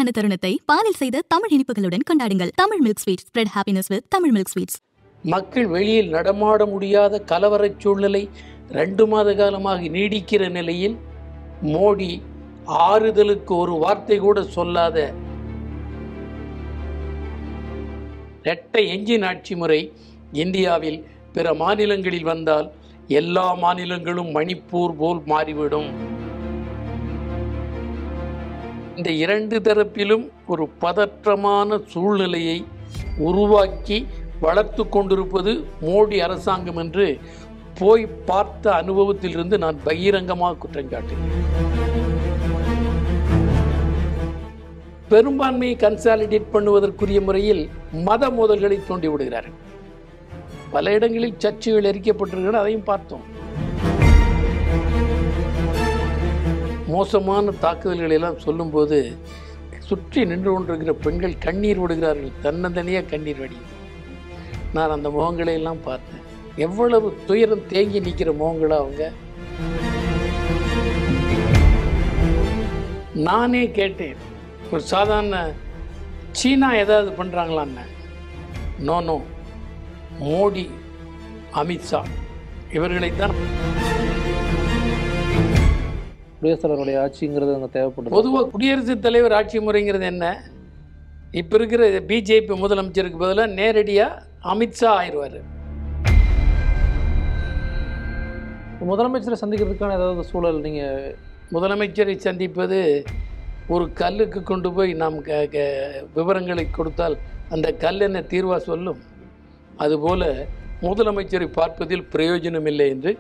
தருணத்தை பாலில் செய்த தமிழ் இனிப்புகளுடன் கொண்டாடுங்கள் Tamil milk sweet spread happiness with Tamil milk sweets மக்கள் வெளியில் நடமாட முடியாத கலவரச் சூழ்நிலை ரெண்டு மாத காலமாக நீடிக்கிற நிலையில் மோடி ஆறுதலுக்கு ஒரு வார்த்தை கூட சொல்லாத இரட்டை எஞ்சின் ஆட்சி முறை இந்தியாவில் பிற மாநிலங்களில் வந்தால் எல்லா மாநிலங்களும் மணிப்பூர் போல் மாறிவிடும் இந்த இரண்டு தரப்பிலும் ஒரு பதற்றமான சூழ்நிலையை உருவாக்கி வளர்த்து கொண்டிருப்பது மோடி அரசாங்கம் என்று போய் பார்த்த அனுபவத்திலிருந்து நான் பகிரங்கமாக குற்றம் காட்டுகிறேன் பெரும்பான்மையை கன்சாலிடேட் பண்ணுவதற்குரிய முறையில் மத மோதல்களை தூண்டி விடுகிறார்கள் பல இடங்களில் சர்ச்சைகள் எரிக்கப்பட்டிருக்கின்றன அதையும் பார்த்தோம் மோசமான தாக்குதல்களை எல்லாம் சொல்லும்போது சுற்றி நின்று கொண்டிருக்கிற பெண்கள் கண்ணீர் விடுகிறார்கள் தன்னந்தனியாக கண்ணீர் வடி நான் அந்த முகங்களை எல்லாம் பார்த்தேன் எவ்வளவு துயரம் தேங்கி நிற்கிற முகங்களா அவங்க நானே கேட்டேன் ஒரு சாதாரண சீனா ஏதாவது பண்ணுறாங்களான்னு நோ நோ மோடி அமித்ஷா இவர்களைத்தான் குடியரசுத் தலைவருடைய ஆட்சிங்கிறது அங்கே தேவைப்படுது பொதுவாக குடியரசுத் தலைவர் ஆட்சி முறைங்கிறது என்ன இப்போ இருக்கிற பிஜேபி முதலமைச்சருக்கு பதிலாக நேரடியாக அமித்ஷா ஆயிடுவார் முதலமைச்சரை சந்திக்கிறதுக்கான ஏதாவது சூழல் நீங்கள் முதலமைச்சரை சந்திப்பது ஒரு கல்லுக்கு கொண்டு போய் நாம் க க விவரங்களை கொடுத்தால் அந்த கல் என்ன தீர்வா சொல்லும் அதுபோல முதலமைச்சரை பார்ப்பதில் பிரயோஜனம் இல்லை என்று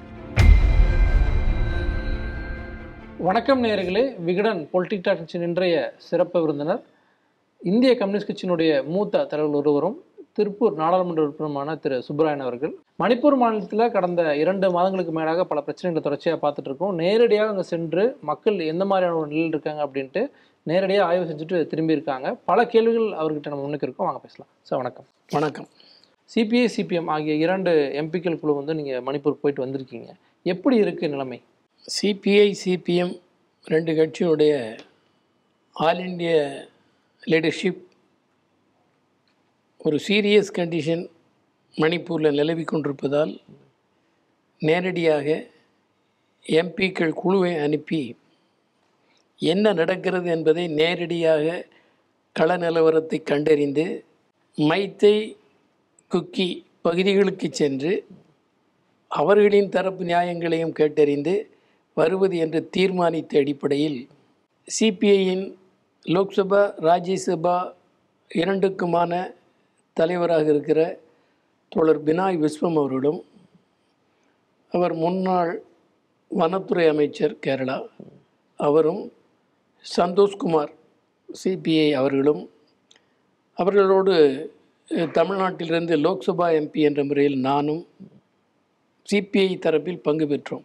வணக்கம் நேயர்களே விகடன் பொலிட்டிக் டாக்ஸின் இன்றைய சிறப்பு விருந்தினர் இந்திய கம்யூனிஸ்ட் கட்சியினுடைய மூத்த தலைவர் ஒருவரும் திருப்பூர் நாடாளுமன்ற உறுப்பினருமான திரு சுப்பராயன் அவர்கள் மணிப்பூர் மாநிலத்தில் கடந்த இரண்டு மாதங்களுக்கு மேலாக பல பிரச்சனைகளை தொடர்ச்சியாக பார்த்துட்டு இருக்கோம் நேரடியாக அங்கே சென்று மக்கள் எந்த மாதிரியான ஒரு நிலையில் இருக்காங்க அப்படின்ட்டு நேரடியாக ஆய்வு செஞ்சுட்டு திரும்பி இருக்காங்க பல கேள்விகள் அவர்கிட்ட நம்ம முன்னுக்கு இருக்கோம் வாங்க பேசலாம் சார் வணக்கம் வணக்கம் சிபிஐ சிபிஎம் ஆகிய இரண்டு எம்பிக்கள் குழு வந்து நீங்கள் மணிப்பூர் போயிட்டு வந்திருக்கீங்க எப்படி இருக்குது நிலைமை சிபிஐ சிபிஎம் ரெண்டு கட்சியினுடைய ஆல் இண்டிய லீடர்ஷிப் ஒரு சீரியஸ் கண்டிஷன் மணிப்பூரில் நிலவி கொண்டிருப்பதால் நேரடியாக எம்பிக்கள் குழுவை அனுப்பி என்ன நடக்கிறது என்பதை நேரடியாக கள நிலவரத்தை கண்டறிந்து மைத்தை குக்கி பகுதிகளுக்கு சென்று அவர்களின் தரப்பு நியாயங்களையும் கேட்டறிந்து வருவது என்று தீர்மானித்த அடிப்படையில் சிபிஐயின் லோக்சபா ராஜ்யசபா இரண்டுக்குமான தலைவராக இருக்கிற தோழர் பினாய் விஸ்வம் அவர்களும் அவர் முன்னாள் வனத்துறை அமைச்சர் கேரளா அவரும் சந்தோஷ்குமார் சிபிஐ அவர்களும் அவர்களோடு அஹ், தமிழ்நாட்டிலிருந்து லோக்சபா எம்பி என்ற முறையில் நானும் சிபிஐ தரப்பில் பங்கு பெற்றோம்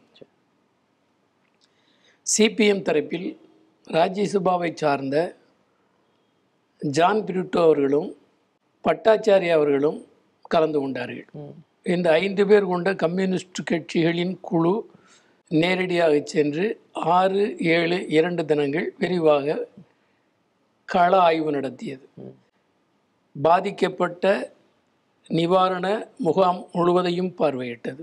சிபிஎம் தரப்பில் ராஜ்யசபாவை சார்ந்த ஜான் பிரிட்டோ அவர்களும் பட்டாச்சாரி அவர்களும் கலந்து கொண்டார்கள் இந்த ஐந்து பேர் கொண்ட கம்யூனிஸ்ட் கட்சிகளின் குழு நேரடியாக சென்று ஆறு ஏழு இரண்டு தினங்கள் விரிவாக கள ஆய்வு நடத்தியது பாதிக்கப்பட்ட நிவாரண முகாம் முழுவதையும் பார்வையிட்டது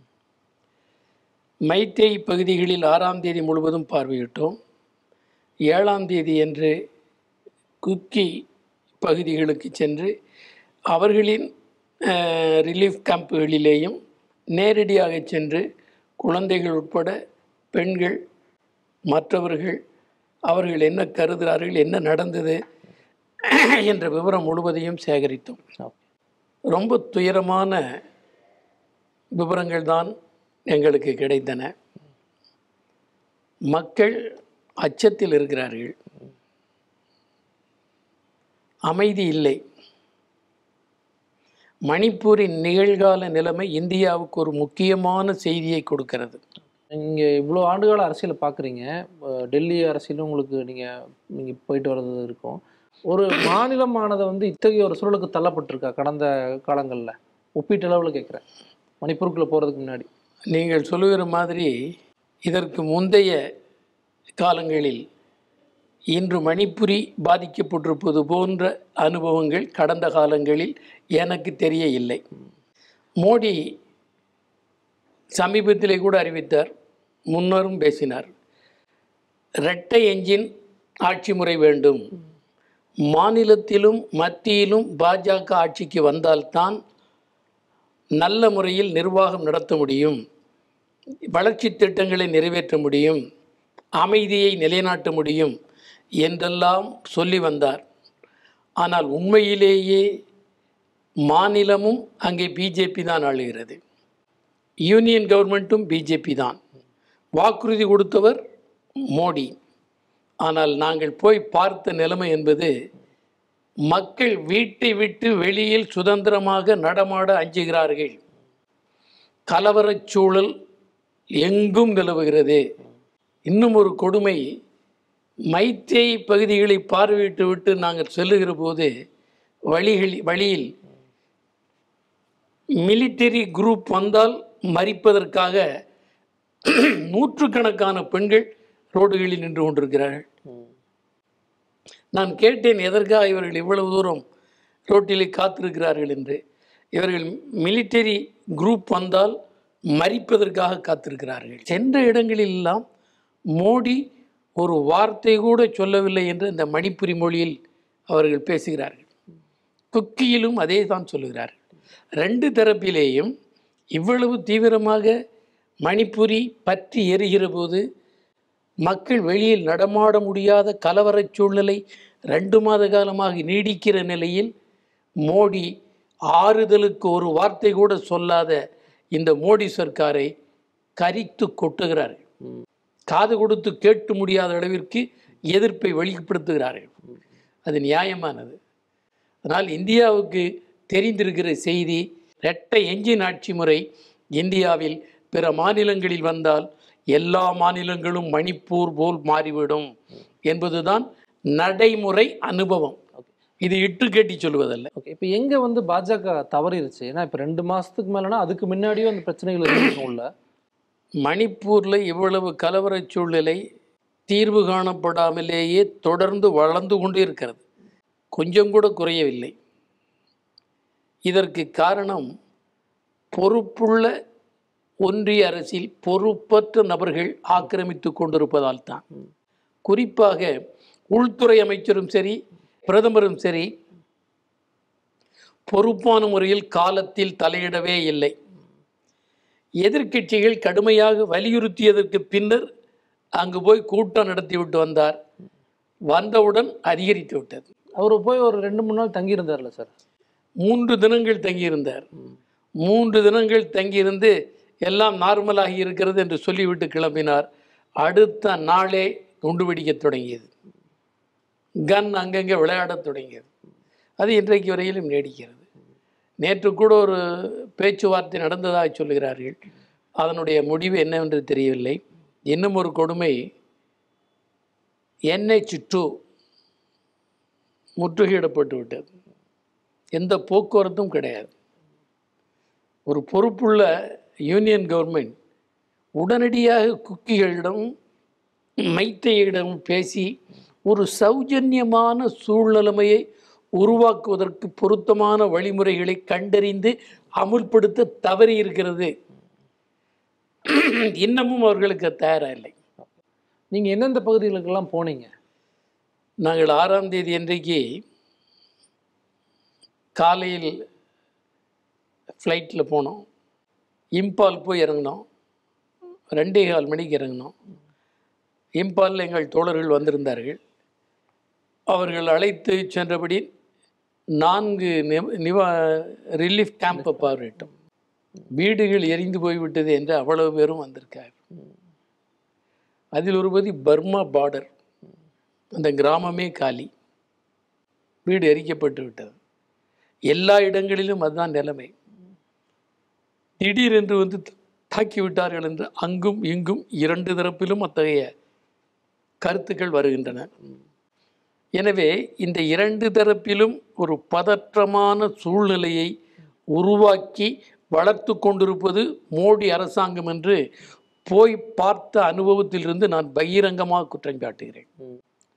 மைத்தே பகுதிகளில் ஆறாம் தேதி முழுவதும் பார்வையிட்டோம் ஏழாம் தேதி என்று குக்கி பகுதிகளுக்கு சென்று அவர்களின் அஹ், ரிலீஃப் கேம்புகளிலேயும் நேரடியாக சென்று குழந்தைகள் உட்பட பெண்கள் மற்றவர்கள் அவர்கள் என்ன கருதுகிறார்கள் என்ன நடந்தது என்ற விவரம் முழுவதையும் சேகரித்தோம் ரொம்ப துயரமான விவரங்கள் தான் எங்களுக்கு கிடைத்தன மக்கள் அச்சத்தில் இருக்கிறார்கள் அமைதி இல்லை மணிப்பூரின் நிகழ்கால நிலைமை இந்தியாவுக்கு ஒரு முக்கியமான செய்தியை கொடுக்கிறது நீங்கள் இவ்வளோ ஆண்டுகால அரசியலை பார்க்குறீங்க டெல்லி அரசியலும் உங்களுக்கு நீங்கள் நீங்கள் போயிட்டு வர்றது இருக்கும் ஒரு மாநிலமானது வந்து இத்தகைய ஒரு சூழலுக்கு தள்ளப்பட்டிருக்கா கடந்த காலங்களில் ஒப்பீட்டளவில் கேட்குறேன் மணிப்பூருக்குள்ளே போகிறதுக்கு முன்னாடி நீங்கள் சொல்லுகிற மாதிரி இதற்கு முந்தைய காலங்களில் இன்று மணிப்புரி பாதிக்கப்பட்டிருப்பது போன்ற அனுபவங்கள் கடந்த காலங்களில் எனக்கு தெரிய இல்லை மோடி சமீபத்திலே கூட அறிவித்தார் முன்னரும் பேசினார் இரட்டை என்ஜின் ஆட்சி முறை வேண்டும் மாநிலத்திலும் மத்தியிலும் பாஜக ஆட்சிக்கு வந்தால்தான் நல்ல முறையில் நிர்வாகம் நடத்த முடியும் வளர்ச்சி திட்டங்களை நிறைவேற்ற முடியும் அமைதியை நிலைநாட்ட முடியும் என்றெல்லாம் சொல்லி வந்தார் ஆனால் உண்மையிலேயே மாநிலமும் அங்கே பிஜேபி தான் ஆளுகிறது யூனியன் கவர்மெண்ட்டும் பிஜேபி தான் வாக்குறுதி கொடுத்தவர் மோடி ஆனால் நாங்கள் போய் பார்த்த நிலைமை என்பது மக்கள் வீட்டை விட்டு வெளியில் சுதந்திரமாக நடமாட அஞ்சுகிறார்கள் கலவரச் சூழல் எங்கும் நிலவுகிறது இன்னும் ஒரு கொடுமை மைத்தேய் பகுதிகளை பார்வையிட்டு விட்டு நாங்கள் செல்லுகிற போது வழிகள் வழியில் மிலிட்டரி குரூப் வந்தால் மறிப்பதற்காக நூற்றுக்கணக்கான பெண்கள் ரோடுகளில் நின்று கொண்டிருக்கிறார்கள் நான் கேட்டேன் எதற்காக இவர்கள் இவ்வளவு தூரம் ரோட்டிலே காத்திருக்கிறார்கள் என்று இவர்கள் மிலிட்டரி குரூப் வந்தால் மறிப்பதற்காக காத்திருக்கிறார்கள் சென்ற இடங்களிலெல்லாம் மோடி ஒரு வார்த்தை கூட சொல்லவில்லை என்று இந்த மணிப்புரி மொழியில் அவர்கள் பேசுகிறார்கள் குக்கியிலும் அதே தான் சொல்லுகிறார்கள் ரெண்டு தரப்பிலேயும் இவ்வளவு தீவிரமாக மணிப்புரி பற்றி எரிகிற போது மக்கள் வெளியில் நடமாட முடியாத கலவரச் சூழ்நிலை ரெண்டு மாத காலமாக நீடிக்கிற நிலையில் மோடி ஆறுதலுக்கு ஒரு வார்த்தை கூட சொல்லாத இந்த மோடி சர்க்காரை கரித்து கொட்டுகிறார்கள் காது கொடுத்து கேட்டு முடியாத அளவிற்கு எதிர்ப்பை வெளிப்படுத்துகிறார்கள் அது நியாயமானது அதனால் இந்தியாவுக்கு தெரிந்திருக்கிற செய்தி இரட்டை எஞ்சின் ஆட்சி முறை இந்தியாவில் பிற மாநிலங்களில் வந்தால் எல்லா மாநிலங்களும் மணிப்பூர் போல் மாறிவிடும் என்பதுதான் நடைமுறை அனுபவம் இது இட்டு கேட்டி சொல்வதல்ல ஓகே இப்போ எங்க வந்து பாஜக தவறிருச்சு ஏன்னா இப்போ ரெண்டு மாசத்துக்கு மேலனா அதுக்கு முன்னாடியும் அந்த பிரச்சனைகள் இருந்திருக்கும் உள்ள மணிப்பூரில் இவ்வளவு கலவரச் சூழ்நிலை தீர்வு காணப்படாமலேயே தொடர்ந்து வளர்ந்து கொண்டே இருக்கிறது கொஞ்சம் கூட குறையவில்லை இதற்கு காரணம் பொறுப்புள்ள ஒன்றிய அரசில் பொறுப்பற்ற நபர்கள் ஆக்கிரமித்து கொண்டிருப்பதால் தான் குறிப்பாக உள்துறை அமைச்சரும் சரி பிரதமரும் சரி பொறுப்பான முறையில் காலத்தில் தலையிடவே இல்லை எதிர்க்கட்சிகள் கடுமையாக வலியுறுத்தியதற்கு பின்னர் அங்கு போய் கூட்டம் நடத்திவிட்டு வந்தார் வந்தவுடன் அதிகரித்து விட்டது அவர் போய் ஒரு ரெண்டு மூணு நாள் தங்கி இருந்தார்ல சார் மூன்று தினங்கள் தங்கியிருந்தார் மூன்று தினங்கள் தங்கியிருந்து எல்லாம் நார்மலாகி இருக்கிறது என்று சொல்லிவிட்டு கிளம்பினார் அடுத்த நாளே குண்டு வெடிக்கத் தொடங்கியது கன் அங்கங்கே விளையாடத் தொடங்கியது அது இன்றைக்கு வரையிலும் நீடிக்கிறது நேற்று கூட ஒரு பேச்சுவார்த்தை நடந்ததாக சொல்லுகிறார்கள் அதனுடைய முடிவு என்னவென்று தெரியவில்லை இன்னும் ஒரு கொடுமை என்ஹெச் டூ முற்றுகையிடப்பட்டு விட்டது எந்த போக்குவரத்தும் கிடையாது ஒரு பொறுப்புள்ள யூனியன் கவர்மெண்ட் உடனடியாக குக்கிகளிடம் மைத்தையிடம் பேசி ஒரு சௌஜன்யமான சூழ்நிலைமையை உருவாக்குவதற்கு பொருத்தமான வழிமுறைகளை கண்டறிந்து அமுல்படுத்த தவறி இருக்கிறது இன்னமும் அவர்களுக்கு தயாராக இல்லை நீங்க எந்தெந்த பகுதிகளுக்கெல்லாம் போனீங்க நாங்கள் ஆறாம் தேதி அன்றைக்கு காலையில் ஃப்ளைட்டில் போனோம் இம்பால் போய் இறங்கினோம் ரெண்டே கால் மணிக்கு இறங்கினோம் இம்பாலில் எங்கள் தோழர்கள் வந்திருந்தார்கள் அவர்கள் அழைத்து சென்றபடி நான்கு நிவ- நிவா ரிலீஃப் கேம்பை பார்வையிட்டோம் வீடுகள் எரிந்து போய்விட்டது என்று அவ்வளவு பேரும் வந்திருக்கார் அதில் ஒரு பகுதி பர்மா பார்டர் அந்த கிராமமே காலி வீடு எரிக்கப்பட்டு விட்டது எல்லா இடங்களிலும் அதுதான் நிலைமை திடீரென்று வந்து தாக்கி விட்டார்கள் என்று அங்கும் இங்கும் இரண்டு தரப்பிலும் அத்தகைய கருத்துக்கள் வருகின்றன எனவே இந்த இரண்டு தரப்பிலும் ஒரு பதற்றமான சூழ்நிலையை உருவாக்கி வளர்த்து கொண்டிருப்பது மோடி அரசாங்கம் என்று போய் பார்த்த அனுபவத்திலிருந்து நான் பகிரங்கமாக குற்றம் சாட்டுகிறேன்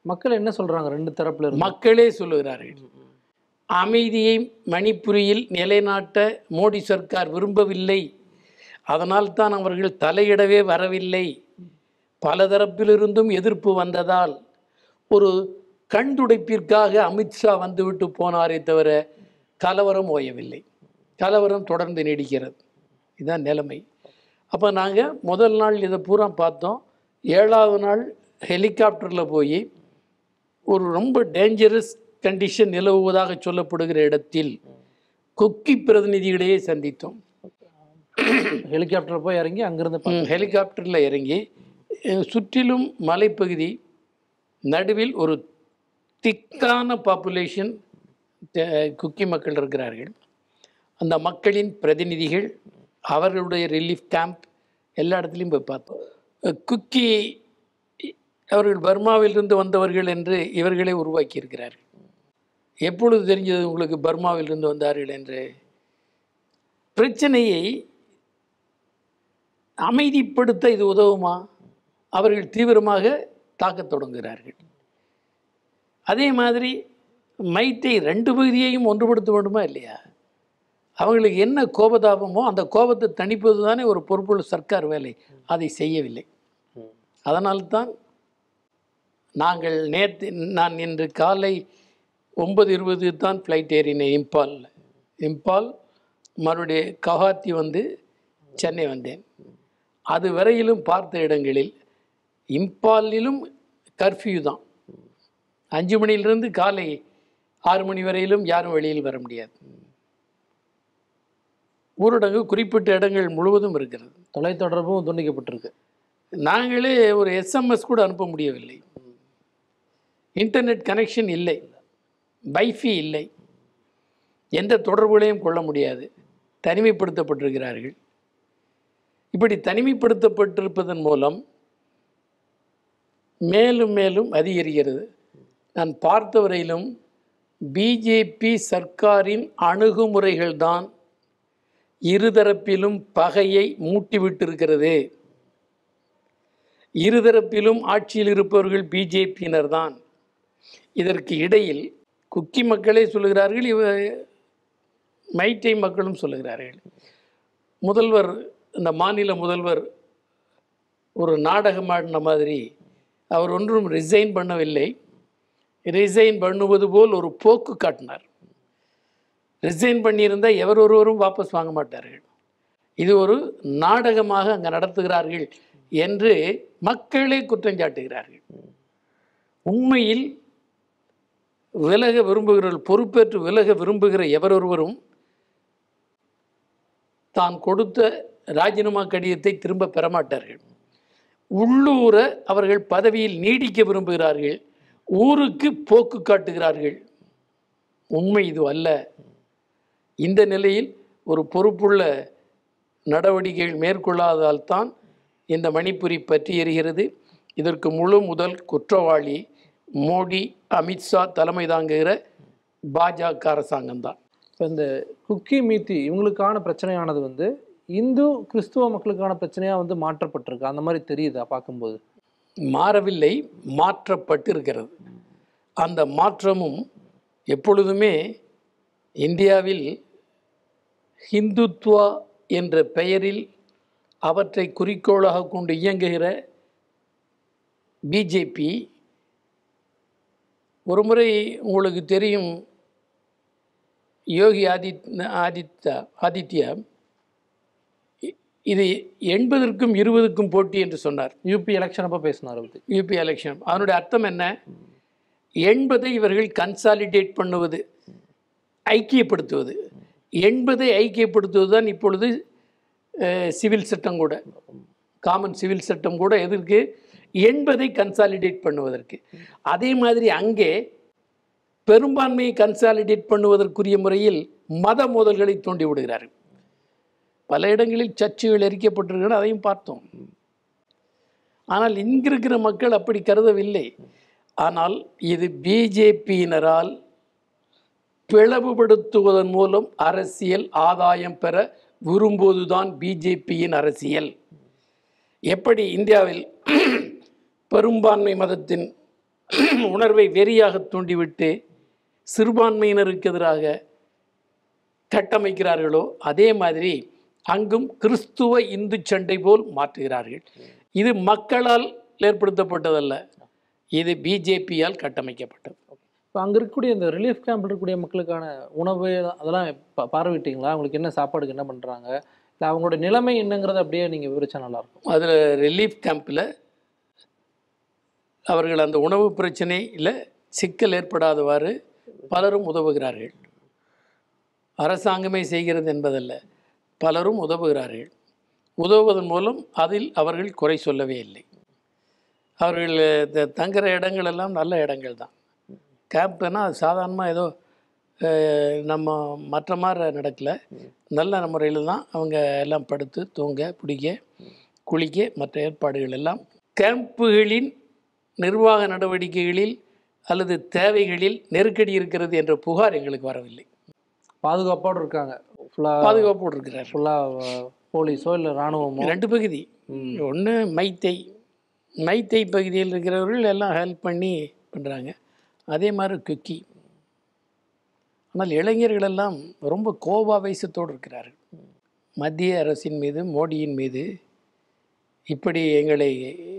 மக்கள் என்ன சொல்றாங்க ரெண்டு தரப்புல இருந்து மக்களே சொல்லுகிறார்கள் அமைதியை மணிப்புரியில் நிலைநாட்ட மோடி சர்க்கார் விரும்பவில்லை அதனால் தான் அவர்கள் தலையிடவே வரவில்லை பல தரப்பிலிருந்தும் எதிர்ப்பு வந்ததால் ஒரு கண் துடைப்பிற்காக அமித்ஷா வந்துவிட்டு போனாரே தவிர கலவரம் ஓயவில்லை கலவரம் தொடர்ந்து நீடிக்கிறது இதுதான் நிலைமை அப்போ நாங்கள் முதல் நாள் இதை பூரா பார்த்தோம் ஏழாவது நாள் ஹெலிகாப்டரில் போய் ஒரு ரொம்ப டேஞ்சரஸ் கண்டிஷன் நிலவுவதாக சொல்லப்படுகிற இடத்தில் கொக்கி பிரதிநிதிகளையே சந்தித்தோம் ஹெலிகாப்டர் போய் இறங்கி அங்கிருந்து பா- ஹெலிகாப்டரில் இறங்கி அஹ், சுற்றிலும் மலைப்பகுதி நடுவில் ஒரு திக்கான பாப்புலேஷன் குக்கி மக்கள் இருக்கிறார்கள் அந்த மக்களின் பிரதிநிதிகள் அவர்களுடைய ரிலீஃப் கேம்ப் எல்லா இடத்துலையும் போய் பார்த்தோம் அஹ், குக்கி அவர்கள் பர்மாவிலிருந்து வந்தவர்கள் என்று இவர்களே உருவாக்கி இருக்கிறார்கள் எப்பொழுது தெரிஞ்சது உங்களுக்கு பர்மாவிலிருந்து வந்தார்கள் என்று பிரச்சனையை அமைதிப்படுத்த இது உதவுமா அவர்கள் தீவிரமாக தாக்கத் தொடங்குகிறார்கள் அதே மாதிரி மைத்தை ரெண்டு பகுதியையும் ஒன்றுபடுத்த வேண்டுமா இல்லையா அவங்களுக்கு என்ன கோபதாபமோ அந்த கோபத்தை தணிப்பது தானே ஒரு பொறுப்புள்ள சர்க்கார் வேலை அதை செய்யவில்லை அதனால்தான் நாங்கள் நேற்று நான் இன்று காலை ஒன்பது இருபது தான் ஃப்ளைட் ஏறினேன் இம்பால் இம்பால் மறுபடிய கவுஹாத்தி வந்து சென்னை வந்தேன் அது வரையிலும் பார்த்த இடங்களில் இம்பாலிலும் கர்ஃப்யூ தான் அஞ்சு மணியிலிருந்து காலை ஆறு மணி வரையிலும் யாரும் வெளியில் வர முடியாது ஊரடங்கு குறிப்பிட்ட இடங்கள் முழுவதும் இருக்கிறது தொலைத்தொடர்பும் துண்டிக்கப்பட்டிருக்கு நாங்களே ஒரு எஸ்எம்எஸ் கூட அனுப்ப முடியவில்லை இன்டர்நெட் கனெக்ஷன் இல்லை வைஃபை இல்லை எந்த தொடர்புகளையும் கொள்ள முடியாது தனிமைப்படுத்தப்பட்டிருக்கிறார்கள் இப்படி தனிமைப்படுத்தப்பட்டிருப்பதன் மூலம் மேலும் மேலும் அதிகரிக்கிறது நான் பார்த்த வரையிலும் பிஜேபி சர்க்காரின் அணுகுமுறைகள்தான் இருதரப்பிலும் பகையை மூட்டிவிட்டிருக்கிறது இருதரப்பிலும் ஆட்சியில் இருப்பவர்கள் பிஜேபியினர் தான் இதற்கு இடையில் குக்கி மக்களே சொல்லுகிறார்கள் இவ மைட்டை மக்களும் சொல்லுகிறார்கள் முதல்வர் இந்த மாநில முதல்வர் ஒரு நாடகம் ஆடின மாதிரி அவர் ஒன்றும் ரிசைன் பண்ணவில்லை ரிசைன் பண்ணுவது போல் ஒரு போக்கு காட்டினார் ரிசைன் பண்ணியிருந்தால் எவர் ஒருவரும் வாபஸ் வாங்க மாட்டார்கள் இது ஒரு நாடகமாக அங்கே நடத்துகிறார்கள் என்று மக்களே குற்றம் சாட்டுகிறார்கள் உண்மையில் விலக விரும்புகிறவர்கள் பொறுப்பேற்று விலக விரும்புகிற எவரொருவரும் தான் கொடுத்த ராஜினாமா கடிதத்தை திரும்ப பெறமாட்டார்கள் உள்ளூர அவர்கள் பதவியில் நீடிக்க விரும்புகிறார்கள் ஊருக்கு போக்கு காட்டுகிறார்கள் உண்மை இது அல்ல இந்த நிலையில் ஒரு பொறுப்புள்ள நடவடிக்கைகள் மேற்கொள்ளாததால் தான் இந்த மணிப்புரி பற்றி எரிகிறது இதற்கு முழு முதல் குற்றவாளி மோடி அமித்ஷா தலைமை தாங்குகிற பாஜக அரசாங்கம் தான் இப்போ இந்த குக்கி மீத்தி இவங்களுக்கான பிரச்சனையானது வந்து இந்து கிறிஸ்துவ மக்களுக்கான பிரச்சனையா வந்து மாற்றப்பட்டிருக்கு அந்த மாதிரி தெரியுதா பார்க்கும்போது மாறவில்லை மாற்றப்பட்டு இருக்கிறது அந்த மாற்றமும் எப்பொழுதுமே இந்தியாவில் ஹிந்துத்வா என்ற பெயரில் அவற்றை குறிக்கோளாக கொண்டு இயங்குகிற பிஜேபி ஒருமுறை உங்களுக்கு தெரியும் யோகி ஆதித் ஆதித்யா ஆதித்யா இ- இது எண்பதற்கும் இருபதுக்கும் போட்டி என்று சொன்னார் யூபி எலெக்ஷன் அப்போ பேசினார் பத்தி யூபி எலெக்ஷன் அதனுடைய அர்த்தம் என்ன எண்பதை இவர்கள் கன்சாலிடேட் பண்ணுவது ஐக்கியப்படுத்துவது எண்பதை ஐக்கியப்படுத்துவது தான் இப்பொழுது சிவில் சட்டம் கூட காமன் சிவில் சட்டம் கூட எதற்கு எண்பதை கன்சாலிடேட் பண்ணுவதற்கு அதே மாதிரி அங்கே பெரும்பான்மையை கன்சாலிடேட் பண்ணுவதற்குரிய முறையில் மத மோதல்களை தூண்டி விடுகிறார்கள் பல இடங்களில் சர்ச்சுகள் எரிக்கப்பட்டிருக்கின்றன அதையும் பார்த்தோம் ஆனால் இங்கிருக்கிற மக்கள் அப்படி கருதவில்லை ஆனால் இது பிஜேபியினரால் பிளவுபடுத்துவதன் மூலம் அரசியல் ஆதாயம் பெற விரும்புவதுதான் பிஜேபியின் அரசியல் எப்படி இந்தியாவில் பெரும்பான்மை மதத்தின் உணர்வை வெறியாக தூண்டிவிட்டு சிறுபான்மையினருக்கு எதிராக கட்டமைக்கிறார்களோ அதே மாதிரி அங்கும் கிறிஸ்துவ இந்து சண்டை போல் மாற்றுகிறார்கள் இது மக்களால் ஏற்படுத்தப்பட்டதல்ல இது பிஜேபியால் கட்டமைக்கப்பட்டது இப்போ அங்கே இருக்கக்கூடிய இந்த ரிலீஃப் கேம்ப் இருக்கக்கூடிய மக்களுக்கான உணவு அதெல்லாம் பா- பார்வையிட்டீங்களா அவங்களுக்கு என்ன சாப்பாடுக்கு என்ன பண்ணுறாங்க இல்லை அவங்களோட நிலைமை என்னங்கிறத அப்படியே நீங்கள் விவரிச்சா நல்லாயிருக்கும் அதில் ரிலீஃப் கேம்பில் அவர்கள் அந்த உணவு பிரச்சனையில் சிக்கல் ஏற்படாதவாறு பலரும் உதவுகிறார்கள் அரசாங்கமே செய்கிறது என்பதல்ல பலரும் உதவுகிறார்கள் உதவுவதன் மூலம் அதில் அவர்கள் குறை சொல்லவே இல்லை அவர்கள் த- தங்குற இடங்கள் எல்லாம் நல்ல இடங்கள் தான் கேம்ப்னா அது சாதாரணமாக ஏதோ அஹ், நம்ம மற்ற மாதிரி நடக்கல நல்ல முறையில் தான் அவங்க எல்லாம் படுத்து தூங்க பிடிக்க குளிக்க மற்ற ஏற்பாடுகள் எல்லாம் கேம்புகளின் நிர்வாக நடவடிக்கைகளில் அல்லது தேவைகளில் நெருக்கடி இருக்கிறது என்ற புகார் எங்களுக்கு வரவில்லை பாதுகாப்போடு இருக்காங்க ஃபுல்லாக பாதுகாப்போடு இருக்கிறார் ஃபுல்லாக போலீஸோ இல்லை இராணுவமோ ரெண்டு பகுதி ஒன்று மைத்தை மைத்தை பகுதியில் இருக்கிறவர்கள் எல்லாம் ஹெல்ப் பண்ணி பண்ணுறாங்க அதே மாதிரி குக்கி ஆனால் இளைஞர்கள் எல்லாம் ரொம்ப கோபாவேசத்தோடு இருக்கிறார்கள் மத்திய அரசின் மீது மோடியின் மீது இப்படி எங்களை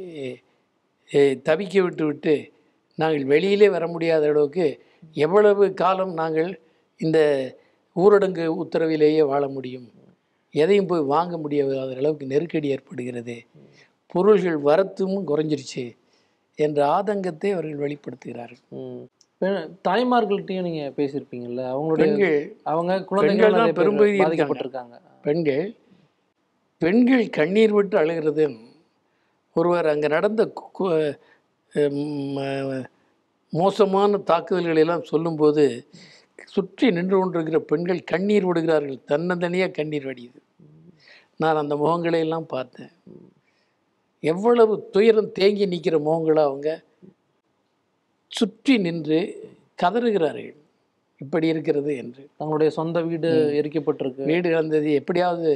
எ, தவிக்க விட்டு விட்டு நாங்கள் வெளியிலே வர முடியாத அளவுக்கு எவ்வளவு காலம் நாங்கள் இந்த ஊரடங்கு உத்தரவிலேயே வாழ முடியும் எதையும் போய் வாங்க முடியாத அளவுக்கு நெருக்கடி ஏற்படுகிறது பொருள்கள் வரத்தும் குறைஞ்சிருச்சு என்ற ஆதங்கத்தை அவர்கள் வெளிப்படுத்துகிறார்கள் ம். பெ- தாய்மார்கள்ட்டையும் நீங்கள் பேசியிருப்பீங்கல்ல அவங்களுடைய பெண்கள் அவங்க பெண்கள் குழந்தைகள் தான் நிறைய பேர் பெரும்பகுதி இருக்காங்க. பாதிக்கப்பட்டிருக்காங்க பெண்கள் பெண்கள் கண்ணீர் விட்டு அழுகிறது ஒருவர் அங்கே நடந்த கு- கு- ம், அஹ், மோசமான தாக்குதல்களை எல்லாம் சொல்லும்போது சுற்றி நின்று கொண்டிருக்கிற பெண்கள் கண்ணீர் விடுகிறார்கள் தன்னந்தனியாக கண்ணீர் வடியுது நான் அந்த முகங்களை எல்லாம் பார்த்தேன் எவ்வளவு துயரம் தேங்கி நிற்கிற முகங்களா அவங்க சுற்றி நின்று கதறுகிறார்கள் இப்படி இருக்கிறது என்று தங்களுடைய சொந்த வீடு எரிக்கப்பட்டிருக்கு வீடு இழந்தது எப்படியாவது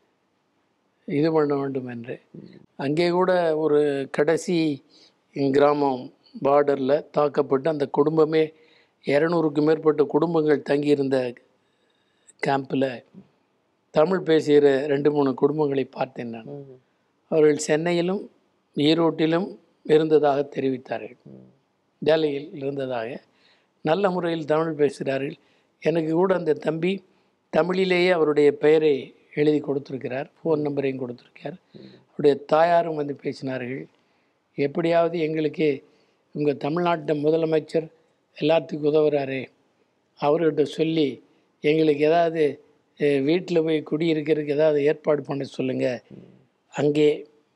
இது பண்ண வேண்டும் என்று அங்கே கூட ஒரு கடைசி கிராமம் பார்டரில் தாக்கப்பட்டு அந்த குடும்பமே இரநூறுக்கு மேற்பட்ட குடும்பங்கள் தங்கியிருந்த கேம்பில் தமிழ் பேசுகிற ரெண்டு மூணு குடும்பங்களை பார்த்தேன் நான் ம். அவர்கள் சென்னையிலும் ஈரோட்டிலும் இருந்ததாக தெரிவித்தார்கள் டெல்லியில் இருந்ததாக நல்ல முறையில் தமிழ் பேசுகிறார்கள் எனக்கு கூட அந்த தம்பி தமிழிலேயே அவருடைய பெயரை எழுதி கொடுத்துருக்கிறார் ஃபோன் நம்பரையும் கொடுத்துருக்கார் அவருடைய தாயாரும் வந்து பேசினார்கள் எப்படியாவது எங்களுக்கு உங்கள் தமிழ்நாட்டு முதலமைச்சர் எல்லாத்துக்கும் உதவுறாரு அவர்கிட்ட சொல்லி எங்களுக்கு ஏதாவது வீட்டில் போய் குடியிருக்கிறதுக்கு ஏதாவது ஏற்பாடு பண்ண சொல்லுங்கள் அங்கே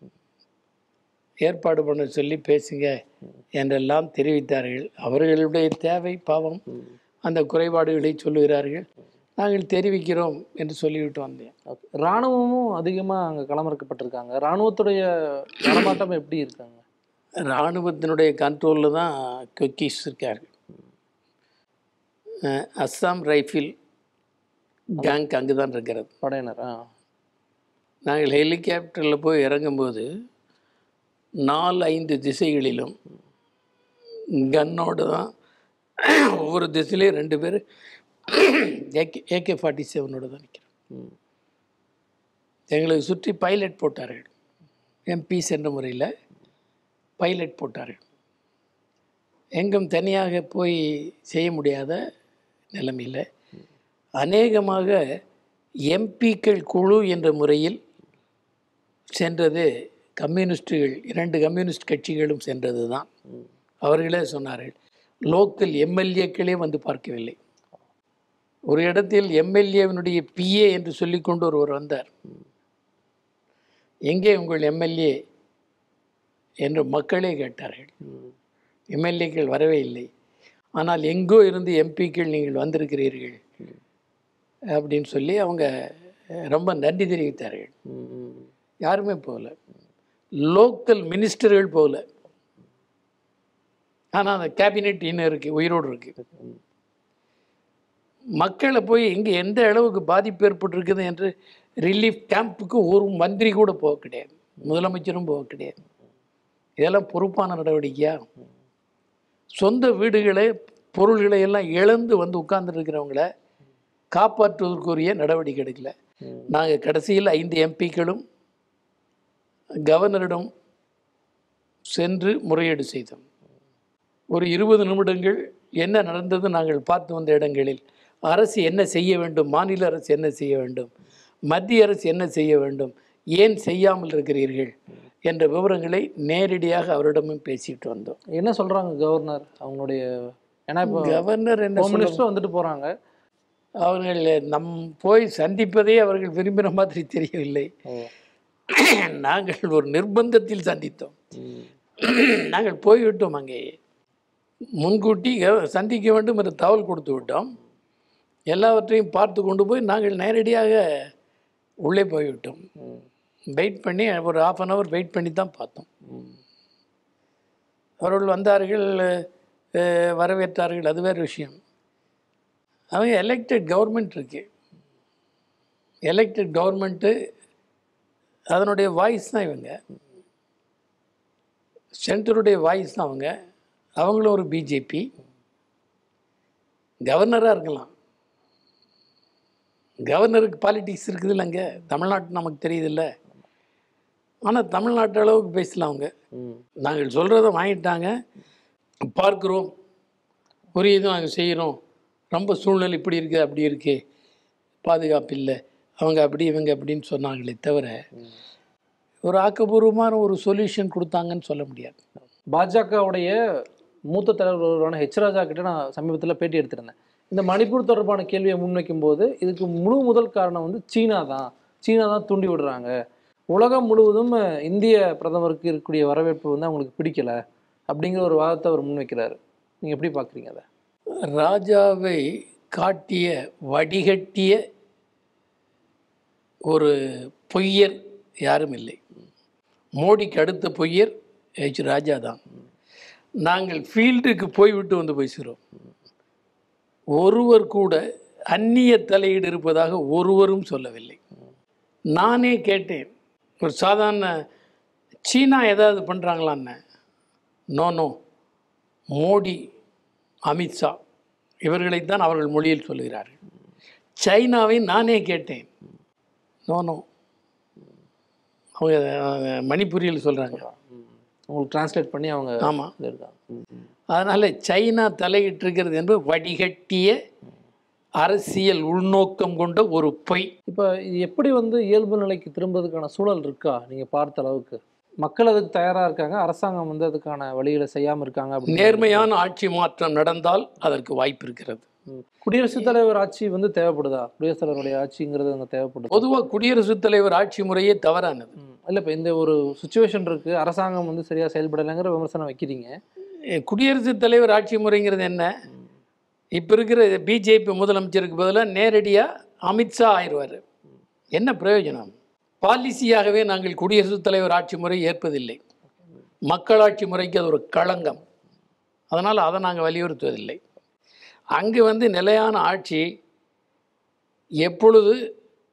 ஏற்பாடு பண்ண சொல்லி பேசுங்க என்றெல்லாம் தெரிவித்தார்கள் அவர்களுடைய தேவை பாவம் அந்த குறைபாடுகளை சொல்லுகிறார்கள் நாங்கள் தெரிவிக்கிறோம் என்று சொல்லிவிட்டு வந்தேன் ஓகே. ராணுவமும் அதிகமாக அங்கே களமிறக்கப்பட்டிருக்காங்க ராணுவத்துடைய நடமாட்டம் எப்படி இருக்காங்க இராணுவத்தினுடைய கண்ட்ரோலில் தான் குக்கீஸ் இருக்கார்கள் அஹ், அஸ்ஸாம் ரைஃபிள் கேங் அங்கே தான் இருக்கிறது படையினர் ஆ நாங்கள் ஹெலிகாப்டரில் போய் இறங்கும்போது நாலு ஐந்து திசைகளிலும் கன்னோடு தான் ஒவ்வொரு திசையிலையும் ரெண்டு பேர் ஏகே ஏகே ஃபார்ட்டி செவனோடு தான் நிற்கிறோம் ம். எங்களுக்கு சுற்றி பைலட் போட்டார்கள் எம்பிஸ் என்ற முறையில் பைலட் போட்டார்கள் எங்கும் தனியாக போய் செய்ய முடியாத நிலைமையில் அநேகமாக எம்பிக்கள் குழு என்ற முறையில் சென்றது கம்யூனிஸ்டுகள் இரண்டு கம்யூனிஸ்ட் கட்சிகளும் சென்றது தான் அவர்களே சொன்னார்கள் லோக்கல் எம்எல்ஏக்களே வந்து பார்க்கவில்லை ஒரு இடத்தில் எம்எல்ஏவினுடைய பிஏ என்று சொல்லிக்கொண்டு ஒருவர் வந்தார் எங்கே உங்கள் எம்எல்ஏ என்று மக்களே கேட்டார்கள் எம்எல்ஏக்கள் வரவே இல்லை ஆனால் எங்கோ இருந்து எம்பிக்கள் நீங்கள் வந்திருக்கிறீர்கள் அப்படின்னு சொல்லி அவங்க ரொம்ப நன்றி தெரிவித்தார்கள் ம், ம். யாருமே போகல லோக்கல் மினிஸ்டர்கள் போகல ஆனால் அந்த கேபினெட் இன்னும் இருக்குது உயிரோடு இருக்குது மக்களை போய் இங்கே எந்த அளவுக்கு பாதிப்பு ஏற்பட்டிருக்குது என்று ரிலீஃப் கேம்புக்கு ஒரு மந்திரி கூட போக கிடையாது முதலமைச்சரும் போக கிடையாது இதெல்லாம் பொறுப்பான நடவடிக்கையா சொந்த வீடுகளை பொருள்களை எல்லாம் இழந்து வந்து உட்கார்ந்துருக்கிறவங்கள காப்பாற்றுவதற்குரிய நடவடிக்கை எடுக்கல நாங்கள் கடைசியில் ஐந்து எம்பிக்களும் கவர்னரிடம் சென்று முறையீடு செய்தோம் ஒரு இருபது நிமிடங்கள் என்ன நடந்தது நாங்கள் பார்த்து வந்த இடங்களில் அரசு என்ன செய்ய வேண்டும் மாநில அரசு என்ன செய்ய வேண்டும் மத்திய அரசு என்ன செய்ய வேண்டும் ஏன் செய்யாமல் இருக்கிறீர்கள் என்ற விவரங்களை நேரடியாக அவரிடமும் பேசிட்டு வந்தோம் என்ன சொல்றாங்க கவர்னர் அவங்களுடைய ஏன்னா இப்போ கவர்னர் என்ன ஹோம் சொல்ல மினிஸ்டர் வந்துட்டு போறாங்க அவர்கள் நம் போய் சந்திப்பதே அவர்கள் விரும்பின மாதிரி தெரியவில்லை நாங்கள் ஒரு நிர்பந்தத்தில் சந்தித்தோம் நாங்கள் போய்விட்டோம் அங்கே முன்கூட்டி கவ- சந்திக்க வேண்டும் என்று தகவல் கொடுத்து விட்டோம் எல்லாவற்றையும் பார்த்து கொண்டு போய் நாங்கள் நேரடியாக உள்ளே போய்விட்டோம் வெயிட் பண்ணி ஒரு ஆஃப் அன் ஹவர் வெயிட் பண்ணி தான் பார்த்தோம் அவர்கள் வந்தார்கள் அஹ், வரவேற்றார்கள் அது வேறு விஷயம் அவங்க எலெக்டட் கவர்மெண்ட் இருக்கு எலெக்டட் கவர்மெண்ட்டு அதனுடைய வாய்ஸ் தான் இவங்க சென்டருடைய வாய்ஸ் தான் அவங்க அவங்களும் ஒரு பிஜேபி கவர்னராக இருக்கலாம் கவர்னருக்கு பாலிடிக்ஸ் இருக்குது இல்லைங்க தமிழ்நாட்டு நமக்கு தெரியுதுல்ல ஆனால் தமிழ்நாட்டு அளவுக்கு பேசலாம் அவங்க நாங்கள் சொல்கிறத வாங்கிட்டாங்க பார்க்குறோம் புரியுது நாங்கள் செய்கிறோம் ரொம்ப சூழ்நிலை இப்படி இருக்குது அப்படி இருக்கு பாதுகாப்பு இல்லை அவங்க அப்படி இவங்க அப்படின்னு சொன்னாங்களே தவிர ஒரு ஆக்கப்பூர்வமான ஒரு சொல்யூஷன் கொடுத்தாங்கன்னு சொல்ல முடியாது பாஜகவுடைய மூத்த தலைவர் ஒருவரான ஹெச் ராஜா கிட்ட நான் சமீபத்தில் பேட்டி எடுத்திருந்தேன் இந்த மணிப்பூர் தொடர்பான கேள்வியை முன்வைக்கும் போது இதுக்கு முழு முதல் காரணம் வந்து சீனா தான் சீனா தான் தூண்டி விடுறாங்க உலகம் முழுவதும் இந்திய பிரதமருக்கு இருக்கக்கூடிய வரவேற்பு வந்து அவங்களுக்கு பிடிக்கல அப்படிங்கிற ஒரு வாதத்தை அவர் முன்வைக்கிறாரு நீங்க எப்படி பார்க்குறீங்க அதை ராஜாவை காட்டிய வடிகட்டிய ஒரு பொய்யர் யாரும் இல்லை மோடிக்கு அடுத்த பொய்யர் ஹெச் ராஜா தான் நாங்கள் ஃபீல்டுக்கு போய்விட்டு வந்து பேசுகிறோம் ஒருவர் கூட அந்நிய தலையீடு இருப்பதாக ஒருவரும் சொல்லவில்லை நானே கேட்டேன் ஒரு சாதாரண சீனா ஏதாவது பண்ணுறாங்களான்னு நோ நோ மோடி அமித்ஷா இவர்களைத்தான் அவர்கள் மொழியில் சொல்லுகிறார்கள் சைனாவை நானே கேட்டேன் நோ நோ அவங்க அஹ், மணிப்புரியில் சொல்கிறாங்க உங்களுக்கு டிரான்ஸ்லேட் பண்ணி அவங்க ஆமாம் இது இருக்காங்க ம், ம். அதனால் சைனா தலையிட்டிருக்கிறது என்பது வடிகட்டிய அரசியல் உள்நோக்கம் கொண்ட ஒரு பொய் இப்போ இது எப்படி வந்து இயல்பு நிலைக்கு திரும்புறதுக்கான சூழல் இருக்கா நீங்க பார்த்த அளவுக்கு மக்கள் அதுக்கு தயாரா இருக்காங்க அரசாங்கம் வந்து அதுக்கான வழிகளை செய்யாம இருக்காங்க அப்படின்னு நேர்மையான ஆட்சி மாற்றம் நடந்தால் அதற்கு வாய்ப்பு இருக்கிறது ம். குடியரசுத் தலைவர் ஆட்சி வந்து தேவைப்படுதா குடியரசுத் தலைவருடைய ஆட்சிங்கிறது அங்கே தேவைப்படுது பொதுவாக குடியரசுத் தலைவர் ஆட்சி முறையே தவறானது இல்லை இப்போ இந்த ஒரு சுச்சுவேஷன் இருக்கு அரசாங்கம் வந்து சரியா செயல்படலைங்கிற விமர்சனம் வைக்கிறீங்க எ, குடியரசுத் தலைவர் ஆட்சி முறைங்கிறது என்ன இப்போ இருக்கிற பிஜேபி முதலமைச்சருக்கு பதிலாக நேரடியாக அமித்ஷா ஆயிடுவார் என்ன பிரயோஜனம் பாலிசியாகவே நாங்கள் குடியரசுத் தலைவர் ஆட்சி முறை ஏற்பதில்லை மக்களாட்சி முறைக்கு அது ஒரு களங்கம் அதனால் அதை நாங்கள் வலியுறுத்துவதில்லை அங்கு வந்து நிலையான ஆட்சி எப்பொழுது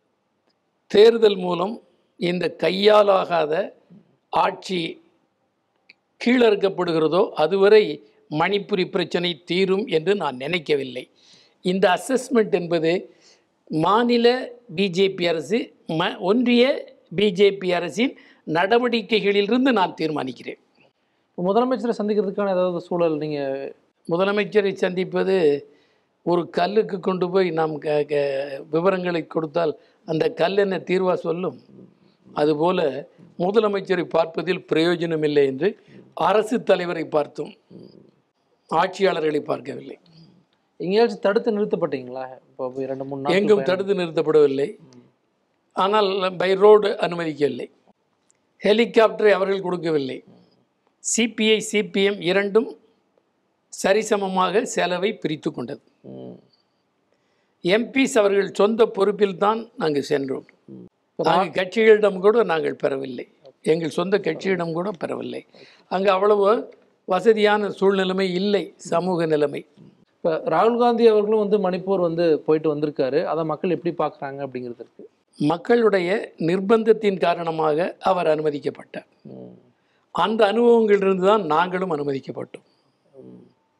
தேர்தல் மூலம் இந்த கையாலாகாத ஆட்சி கீழறுக்கப்படுகிறதோ அதுவரை மணிப்புரி பிரச்சனை தீரும் என்று நான் நினைக்கவில்லை இந்த அசஸ்மெண்ட் என்பது மாநில பிஜேபி அரசு ம ஒன்றிய பிஜேபி அரசின் நடவடிக்கைகளிலிருந்து நான் தீர்மானிக்கிறேன் இப்போ முதலமைச்சரை சந்திக்கிறதுக்கான ஏதாவது சூழல் நீங்க முதலமைச்சரை சந்திப்பது ஒரு கல்லுக்கு கொண்டு போய் நாம் க க விவரங்களை கொடுத்தால் அந்த கல் என்ன தீர்வா சொல்லும் அதுபோல முதலமைச்சரை பார்ப்பதில் பிரயோஜனம் இல்லை என்று அரசு தலைவரை பார்த்தோம் ஆட்சியாளர்களை பார்க்கவில்லை எங்கேயாச்சும் தடுத்து நிறுத்தப்பட்டீங்களா இப்போ போய் ரெண்டு மூணு நாள் எங்கும் தடுத்து நிறுத்தப்படவில்லை ஆனால் பை ரோடு அனுமதிக்கவில்லை ஹெலிகாப்டரை அவர்கள் கொடுக்கவில்லை சிபிஐ சிபிஎம் இரண்டும் சரிசமமாக செலவை பிரித்து கொண்டது எம்பிஸ் அவர்கள் சொந்த பொறுப்பில் தான் நாங்கள் சென்றோம் நாங்கள் கட்சிகளிடம் கூட நாங்கள் பெறவில்லை எங்கள் சொந்த கட்சியிடம் கூட பெறவில்லை அங்கே அவ்வளவு வசதியான சூழ்நிலைமை இல்லை சமூக நிலைமை இப்போ ராகுல் காந்தி அவர்களும் வந்து மணிப்பூர் வந்து போயிட்டு வந்திருக்காரு அதை மக்கள் எப்படி பார்க்குறாங்க அப்படிங்கிறது இருக்கு மக்களுடைய நிர்பந்தத்தின் காரணமாக அவர் அனுமதிக்கப்பட்டார் அந்த அனுபவங்களிலிருந்து தான் நாங்களும் அனுமதிக்கப்பட்டோம்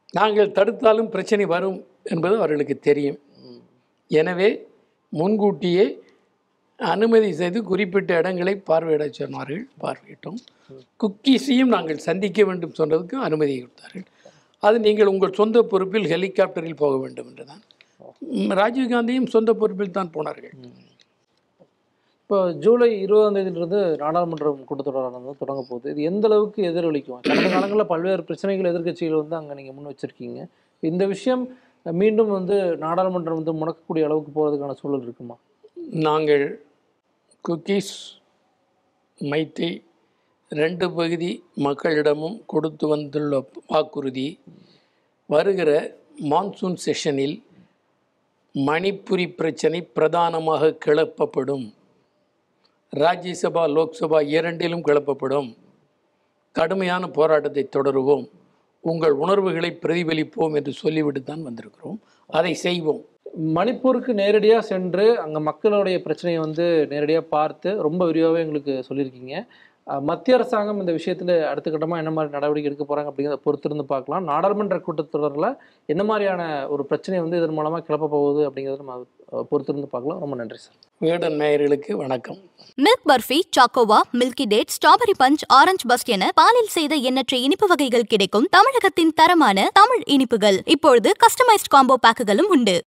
நாங்கள் தடுத்தாலும் பிரச்சனை வரும் என்பது அவர்களுக்கு தெரியும் எனவே முன்கூட்டியே அனுமதி செய்து குறிப்பிட்ட இடங்களை பார்வையிட சொன்னார்கள் பார்வையிட்டோம் குக்கீஸையும் நாங்கள் சந்திக்க வேண்டும் சொன்னதுக்கு அனுமதி கொடுத்தார்கள் அது நீங்கள் உங்கள் சொந்த பொறுப்பில் ஹெலிகாப்டரில் போக வேண்டும் என்றுதான் ம், ராஜீவ்காந்தியும் சொந்த பொறுப்பில் தான் போனார்கள் இப்போ ஜூலை இருபதாம் தேதியிலிருந்து நாடாளுமன்றம் கூட்டத்தொடரானது தொடங்க போகுது இது எந்த அளவுக்கு எதிரொலிக்கும் கடந்த காலங்களில் பல்வேறு பிரச்சனைகள் எதிர்க்கட்சிகள் வந்து அங்கே நீங்கள் முன் வச்சிருக்கீங்க இந்த விஷயம் மீண்டும் வந்து நாடாளுமன்றம் வந்து முடக்கக்கூடிய அளவுக்கு போகிறதுக்கான சூழல் இருக்குமா நாங்கள் குக்கீஸ் மைத்தி ரெண்டு பகுதி மக்களிடமும் கொடுத்து வந்துள்ள வாக்குறுதி வருகிற மான்சூன் செஷனில் மணிப்புரி பிரச்சனை பிரதானமாக கிளப்பப்படும் ராஜ்யசபா லோக்சபா இரண்டிலும் கிளப்பப்படும் கடுமையான போராட்டத்தை தொடருவோம் உங்கள் உணர்வுகளை பிரதிபலிப்போம் என்று சொல்லிவிட்டு தான் வந்திருக்கிறோம் அதை செய்வோம் மணிப்பூருக்கு நேரடியாக சென்று அங்கே மக்களுடைய பிரச்சனையை வந்து நேரடியாக பார்த்து ரொம்ப விரிவாகவே எங்களுக்கு சொல்லியிருக்கீங்க அஹ், மத்திய அரசாங்கம் இந்த விஷயத்தில் அடுத்த கட்டமாக என்ன மாதிரி நடவடிக்கை எடுக்க போகிறாங்க அப்படிங்கிறத பொறுத்திருந்து பார்க்கலாம் நாடாளுமன்ற கூட்டத்தொடரில் என்ன மாதிரியான ஒரு பிரச்சனை வந்து இதன் மூலமாக கிளப்ப போகுது அப்படிங்கிறத நம்ம அஹ், பொறுத்திருந்து பார்க்கலாம் ரொம்ப நன்றி சார் வேடன் நேயர்களுக்கு வணக்கம் மில்க் பர்ஃபி சாக்கோவா milky date strawberry punch orange burst என பாலில் செய்த எண்ணற்ற இனிப்பு வகைகள் கிடைக்கும் தமிழகத்தின் தரமான தமிழ் இனிப்புகள் இப்பொழுது கஸ்டமைஸ்ட் காம்போ பேக்குகளும் உண்டு